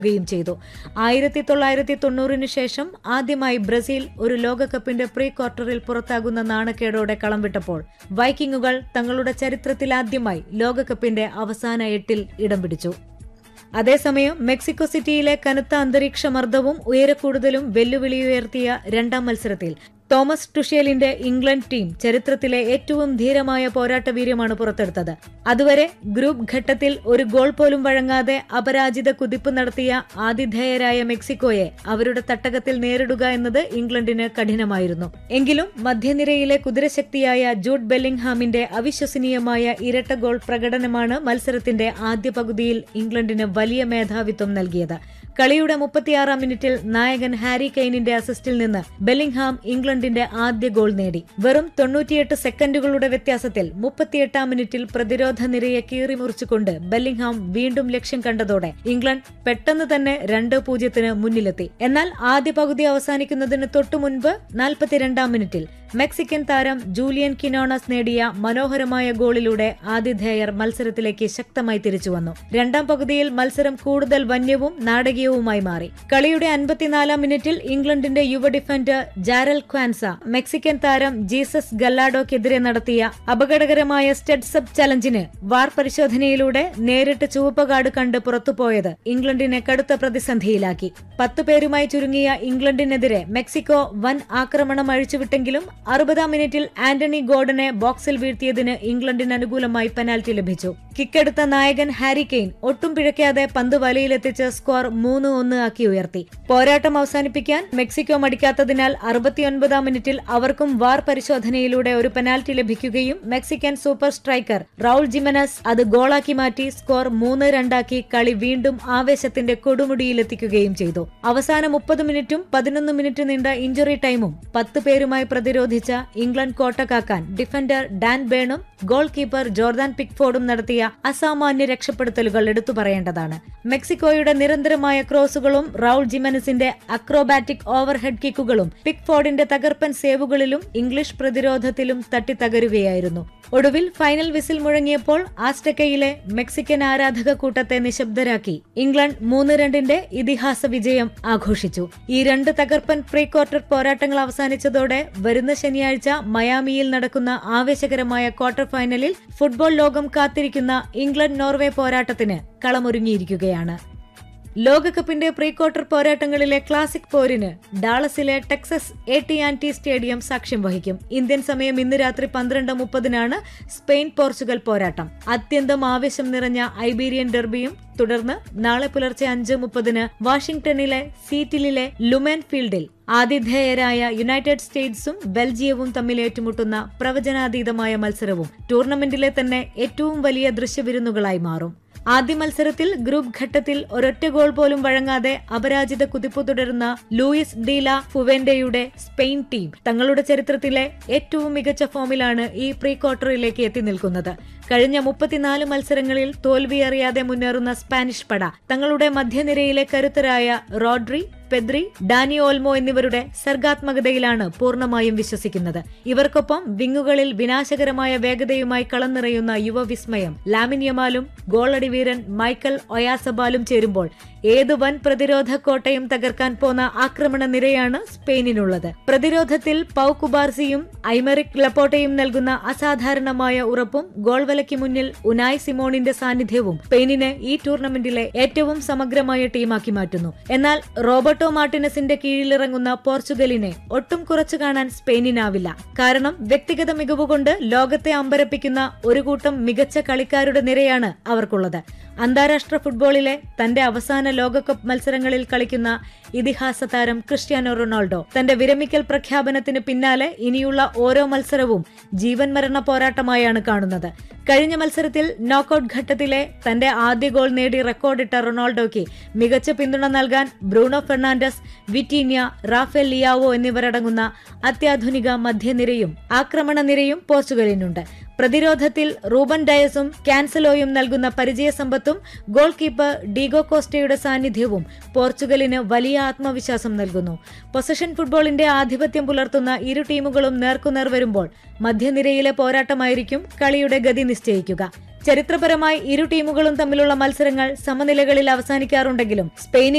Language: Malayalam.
ുകയും ചെയ്തു ആയിരത്തി തൊള്ളായിരത്തി തൊണ്ണൂറിന് ശേഷം ആദ്യമായി ബ്രസീൽ ഒരു ലോകകപ്പിന്റെ പ്രീ ക്വാർട്ടറിൽ പുറത്താകുന്ന നാണക്കേടോടെ കളം വിട്ടപ്പോൾ വൈക്കിങ്ങുകൾ തങ്ങളുടെ ചരിത്രത്തിലാദ്യമായി ലോകകപ്പിന്റെ അവസാന എട്ടിൽ ഇടം പിടിച്ചു അതേസമയം മെക്സിക്കോ സിറ്റിയിലെ കനത്ത അന്തരീക്ഷ മർദ്ദവും ഉയരക്കൂടുതലും വെല്ലുവിളിയുയർത്തിയ രണ്ടാം മത്സരത്തിൽ തോമസ് ടുഷേലിന്റെ ഇംഗ്ലണ്ട് ടീം ചരിത്രത്തിലെ ഏറ്റവും ധീരമായ പോരാട്ട വീര്യമാണ് പുറത്തെടുത്തത് അതുവരെ ഗ്രൂപ്പ് ഘട്ടത്തിൽ ഒരു ഗോൾ പോലും വഴങ്ങാതെ അപരാജിത കുതിപ്പ് നടത്തിയ ആതിഥേയരായ മെക്സിക്കോയെ അവരുടെ തട്ടകത്തിൽ നേരിടുക എന്നത് ഇംഗ്ലണ്ടിന് കഠിനമായിരുന്നു എങ്കിലും മധ്യനിരയിലെ കുതിരശക്തിയായ ജൂഡ് ബെല്ലിംഗ്ഹാമിന്റെ അവിശ്വസനീയമായ ഇരട്ട ഗോൾ പ്രകടനമാണ് മത്സരത്തിന്റെ ആദ്യ പകുതിയിൽ ഇംഗ്ലണ്ടിന് വലിയ മേധാവിത്വം നൽകിയത് കളിയുടെ മുപ്പത്തിയാറാം മിനിറ്റിൽ നായകൻ ഹാരി കെയ്നിന്റെ അസിസ്റ്റിൽ നിന്ന് ബെല്ലിംഗ്ഹാം ഇംഗ്ലണ്ടിന്റെ ആദ്യ ഗോൾ നേടി വെറും തൊണ്ണൂറ്റിയെട്ട് സെക്കൻഡുകളുടെ വ്യത്യാസത്തിൽ മുപ്പത്തിയെട്ടാം മിനിറ്റിൽ പ്രതിരോധ നിരയെ കീറിമുറിച്ചുകൊണ്ട് ബെല്ലിംഗ്ഹാം വീണ്ടും ലക്ഷ്യം കണ്ടതോടെ ഇംഗ്ലണ്ട് പെട്ടെന്ന് തന്നെ രണ്ട് പൂജ്യത്തിന് മുന്നിലെത്തി എന്നാൽ ആദ്യ പകുതി അവസാനിക്കുന്നതിന് തൊട്ടു മുൻപ് നാൽപ്പത്തിരണ്ടാം മിനിറ്റിൽ മെക്സിക്കൻ താരം ജൂലിയൻ കിനോണസ് നേടിയ മനോഹരമായ ഗോളിലൂടെ ആതിഥേയർ മത്സരത്തിലേക്ക് ശക്തമായി തിരിച്ചുവന്നു രണ്ടാം പകുതിയിൽ മത്സരം കൂടുതൽ വന്യവും നാടകീയവുമായി മാറി കളിയുടെ അൻപത്തിനാലാം മിനിറ്റിൽ ഇംഗ്ലണ്ടിന്റെ യുവ ഡിഫൻഡർ ജാരൽ ക്വാൻസ മെക്സിക്കൻ താരം ജീസസ് ഗല്ലാഡോക്കെതിരെ നടത്തിയ അപകടകരമായ സ്റ്റഡ് സബ് ചലഞ്ചിന് വാർ പരിശോധനയിലൂടെ നേരിട്ട് ചുവപ്പ് കാർഡ് കണ്ട് പുറത്തുപോയത് ഇംഗ്ലണ്ടിനെ കടുത്ത പ്രതിസന്ധിയിലാക്കി പത്തു പേരുമായി ചുരുങ്ങിയ ഇംഗ്ലണ്ടിനെതിരെ മെക്സിക്കോ വൻ ആക്രമണം അഴിച്ചുവിട്ടെങ്കിലും അറുപതാം മിനിറ്റിൽ ആന്റണി ഗോർഡനെ ബോക്സിൽ വീഴ്ത്തിയതിന് ഇംഗ്ലണ്ടിന് അനുകൂലമായി പെനാൽറ്റി ലഭിച്ചു കിക്കെടുത്ത നായകൻ ഹാരി കെയ്ൻ ഒട്ടും പിഴയ്ക്കാതെ പന്ത് വലയിലെത്തിച്ച് സ്കോർ മൂന്ന് ഒന്ന് ആക്കി ഉയർത്തി പോരാട്ടം അവസാനിപ്പിക്കാൻ മെക്സിക്കോ മടിക്കാത്തതിനാൽ അറുപത്തിയൊൻപതാം മിനിറ്റിൽ അവർക്കും വാർ പരിശോധനയിലൂടെ ഒരു പെനാൽറ്റി ലഭിക്കുകയും Mexican super striker Raul Jimenez അത് ഗോളാക്കി മാറ്റി സ്കോർ മൂന്ന് രണ്ടാക്കി കളി വീണ്ടും ആവേശത്തിന്റെ കൊടുമുടിയിലെത്തിക്കുകയും ചെയ്തു അവസാന മുപ്പത് മിനിറ്റും പതിനൊന്ന് മിനിറ്റ് നീണ്ട ഇഞ്ചുറി ടൈമും പത്ത് പേരുമായി പ്രതിരോധിച്ച ഇംഗ്ലണ്ട് കോട്ട കാക്കാൻ ഡിഫൻഡർ ഡാൻ ബേണും ഗോൾ കീപ്പർ ജോർദാൻ പിക്ഫോർഡും നടത്തിയ അസാമാന്യ രക്ഷപ്പെടുത്തലുകൾ എടുത്തു പറയേണ്ടതാണ് മെക്സിക്കോയുടെ നിരന്തരമായ ക്രോസുകളും റൌൾ ജിമനസിന്റെ അക്രോബാറ്റിക് ഓവർഹെഡ് കിക്കുകളും പിക്ഫോർഡിന്റെ തകർപ്പൻ സേവുകളിലും ഇംഗ്ലീഷ് പ്രതിരോധത്തിലും തട്ടിത്തകരുകയായിരുന്നു ഒടുവിൽ ഫൈനൽ വിസിൽ മുഴങ്ങിയപ്പോൾ ആസ്റ്റക്കയിലെ മെക്സിക്കൻ ആരാധക കൂട്ടത്തെ നിശബ്ദരാക്കി ഇംഗ്ലണ്ട് മൂന്ന് രണ്ടിന്റെ ഇതിഹാസ വിജയം ആഘോഷിച്ചു ഈ രണ്ട് തകർപ്പൻ പ്രീ ക്വാർട്ടർ പോരാട്ടങ്ങൾ അവസാനിച്ചതോടെ വരുന്ന ശനിയാഴ്ച മയാമിയിൽ നടക്കുന്ന ആവേശകരമായ ക്വാർട്ടർ ഫൈനലിൽ ഫുട്ബോൾ ലോകം കാത്തിരിക്കുന്ന ഇംഗ്ലണ്ട് നോർവേ പോരാട്ടത്തിന് കളമൊരുങ്ങിയിരിക്കുകയാണ് ലോകകപ്പിന്റെ പ്രീ ക്വാർട്ടർ പോരാട്ടങ്ങളിലെ ക്ലാസിക് പോരിന് ഡാളസിലെ Texas A T and T stadium സാക്ഷ്യം വഹിക്കും ഇന്ത്യൻ സമയം ഇന്ന് രാത്രി പന്ത്രണ്ട് മുപ്പതിനാണ് സ്പെയിൻ പോർച്ചുഗൽ പോരാട്ടം അത്യന്തം ആവേശം നിറഞ്ഞ ഐബീരിയൻ ഡെർബിയും തുടർന്ന് നാളെ പുലർച്ചെ അഞ്ച് മുപ്പതിന് വാഷിംഗ്ടണിലെ സീറ്റിലിലെ ലുമെൻ ഫീൽഡിൽ ആതിഥേയരായ യുണൈറ്റഡ് സ്റ്റേറ്റ്സും ബെൽജിയവും തമ്മിൽ ഏറ്റുമുട്ടുന്ന പ്രവചനാതീതമായ മത്സരവും ടൂർണമെന്റിലെ തന്നെ ഏറ്റവും വലിയ ദൃശ്യവിരുന്നുകളായി മാറും ആദ്യ മത്സരത്തിൽ ഗ്രൂപ്പ് ഘട്ടത്തിൽ ഒരൊറ്റ ഗോൾ പോലും വഴങ്ങാതെ അപരാജിത കുതിപ്പ് തുടരുന്ന ലൂയിസ് ഡീല ഫുവെന്റയുടെ സ്പെയിൻ ടീം തങ്ങളുടെ ചരിത്രത്തിലെ ഏറ്റവും മികച്ച ഫോമിലാണ് ഈ പ്രീ ക്വാർട്ടറിലേക്ക് എത്തി നിൽക്കുന്നത് കഴിഞ്ഞ മുപ്പത്തിനാല് മത്സരങ്ങളിൽ തോൽവി അറിയാതെ മുന്നേറുന്ന സ്പാനിഷ് പട തങ്ങളുടെ മധ്യനിരയിലെ കരുത്തരായ റോഡ്രി പെദ്രി ഡാനി ഓൽമോ എന്നിവരുടെ സർഗാത്മകതയിലാണ് പൂർണ്ണമായും വിശ്വസിക്കുന്നത് ഇവർക്കൊപ്പം വിങ്ങുകളിൽ വിനാശകരമായ വേഗതയുമായി കളം നിറയുന്ന യുവവിസ്മയം ലാമിന്യമാലും ഗോളടി വീരൻ മൈക്കൽ ഒയാസബാലും ചേരുമ്പോൾ ഏത് വൻ പ്രതിരോധ കോട്ടയും തകർക്കാൻ പോന്ന ആക്രമണ നിരയാണ് സ്പെയിനിനുള്ളത് പ്രതിരോധത്തിൽ പൌ കുബാർസിയും ഐമറിക് ലപ്പോട്ടയും നൽകുന്ന അസാധാരണമായ ഉറപ്പും ഗോൾവലയ്ക്ക് മുന്നിൽ ഉനായ് സിമോണിന്റെ സാന്നിധ്യവും സ്പെയിനിനെ ഈ ടൂർണമെന്റിലെ ഏറ്റവും സമഗ്രമായ ടീമാക്കി മാറ്റുന്നു എന്നാൽ റോബർട്ടോ മാർട്ടിനസിന്റെ കീഴിലിറങ്ങുന്ന പോർച്ചുഗലിനെ ഒട്ടും കുറച്ചു കാണാൻ സ്പെയിനിനാവില്ല കാരണം വ്യക്തിഗത മികവുകൊണ്ട് ലോകത്തെ അമ്പരപ്പിക്കുന്ന ഒരു കൂട്ടം മികച്ച കളിക്കാരുടെ നിരയാണ് അവർക്കുള്ളത് അന്താരാഷ്ട്ര ഫുട്ബോളിലെ തന്റെ അവസാന ലോകകപ്പ് മത്സരങ്ങളിൽ കളിക്കുന്ന ഇതിഹാസ താരം ക്രിസ്ത്യാനോ റൊണാൾഡോ തന്റെ വിരമിക്കൽ പ്രഖ്യാപനത്തിന് പിന്നാലെ ഇനിയുള്ള ഓരോ മത്സരവും ജീവൻ മരണ പോരാട്ടമായാണ് കാണുന്നത് കഴിഞ്ഞ മത്സരത്തിൽ നോക്കൌട്ട് ഘട്ടത്തിലെ തന്റെ ആദ്യ ഗോൾ നേടി റെക്കോർഡിട്ട റൊണാൾഡോയ്ക്ക് മികച്ച പിന്തുണ നൽകാൻ Bruno Fernandes Vitinha Rafael Leao എന്നിവരടങ്ങുന്ന അത്യാധുനിക മധ്യനിരയും ആക്രമണ നിരയും പോർച്ചുഗലിനുണ്ട് പ്രതിരോധത്തിൽ റൂബൻ ഡയസും ക്യാൻസലോയും നൽകുന്ന പരിചയസമ്പത്തും ഗോൾ കീപ്പർ ഡീഗോ കോസ്റ്റയുടെ സാന്നിധ്യവും പോർച്ചുഗലിന് വലിയ ആത്മവിശ്വാസം നൽകുന്നു പൊസഷൻ ഫുട്ബോളിന്റെ ആധിപത്യം പുലർത്തുന്ന ഇരു ടീമുകളും നേർക്കുനേർ വരുമ്പോൾ മധ്യനിരയിലെ പോരാട്ടമായിരിക്കും കളിയുടെ ഗതി നിശ്ചയിക്കുക ചരിത്രപരമായി ഇരു ടീമുകളും തമ്മിലുള്ള മത്സരങ്ങൾ സമനിലകളിൽ അവസാനിക്കാറുണ്ടെങ്കിലും സ്പെയിനിൽ